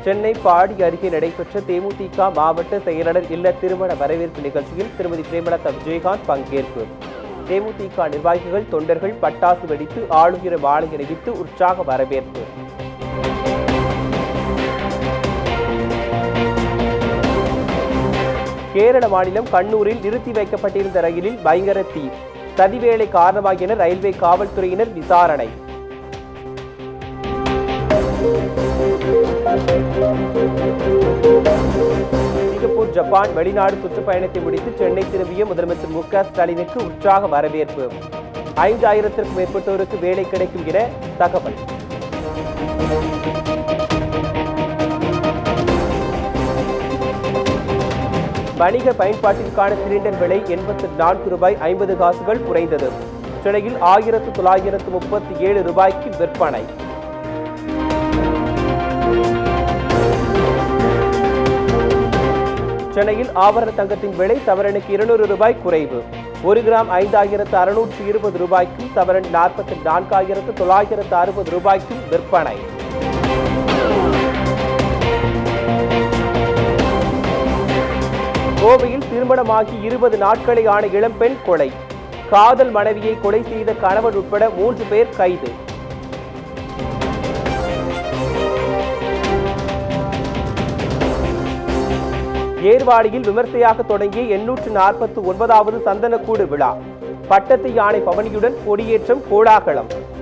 சென்னை பாடி அருகே நடைபெற்ற தேமுதிக மாவட்ட செயலாளர் இல்ல திருமண வரவேற்பு நிகழ்ச்சியில் திருமதி பிரேமலதா விஜயகாந்த் பங்கேற்பு தேமுதிக நிர்வாகிகள் தொண்டர்கள் பட்டாசு வெடித்து ஆளுகிற மாலை அணிவித்து உற்சாக வரவேற்பு கேரள மாநிலம் கண்ணூரில் நிறுத்தி வைக்கப்பட்டிருந்த ரயிலில் பயங்கர தீ சதிவேளை காரணமாக என ரயில்வே காவல்துறையினர் விசாரணை சிங்கப்பூர் ஜப்பான் வெளிநாடு சுற்றுப்பயணத்தை முடித்து சென்னை திரும்பிய முதலமைச்சர் மு க ஸ்டாலினுக்கு உற்சாக வரவேற்பு ஐந்தாயிரத்திற்கும் மேற்பட்டோருக்கு வேலை கிடைக்கும் என தகவல் வணிக பயன்பாட்டிற்கான சிலிண்டர் விலை எண்பத்தி நான்கு ரூபாய் ஐம்பது காசுகள் குறைந்தது சென்னையில் ஆயிரத்து தொள்ளாயிரத்து முப்பத்தி ஏழு ரூபாய்க்கு விற்பனை சென்னையில் ஆபரண தங்கத்தின் விலை சவரனுக்கு இருநூறு ரூபாய் குறைவு ஒரு கிராம் ஐந்தாயிரத்து அறுநூற்று இருபது ரூபாய்க்கும் சவரன் நாற்பத்தி நான்காயிரத்து தொள்ளாயிரத்து அறுபது ரூபாய்க்கும் விற்பனை கோவையில் திருமணமாகி இருபது நாட்களை ஆன இளம்பெண் கொலை காதல் மனைவியை கொலை செய்த கணவன் உட்பட மூன்று பேர் கைது ஏர்வாடியில் விமர்சையாக தொடங்கிய எண்ணூற்று நாற்பத்தி ஒன்பதாவது சந்தனக்கூடு விழா பட்டத்து யானை பவனியுடன் கொடியேற்றம் கோலாகலம்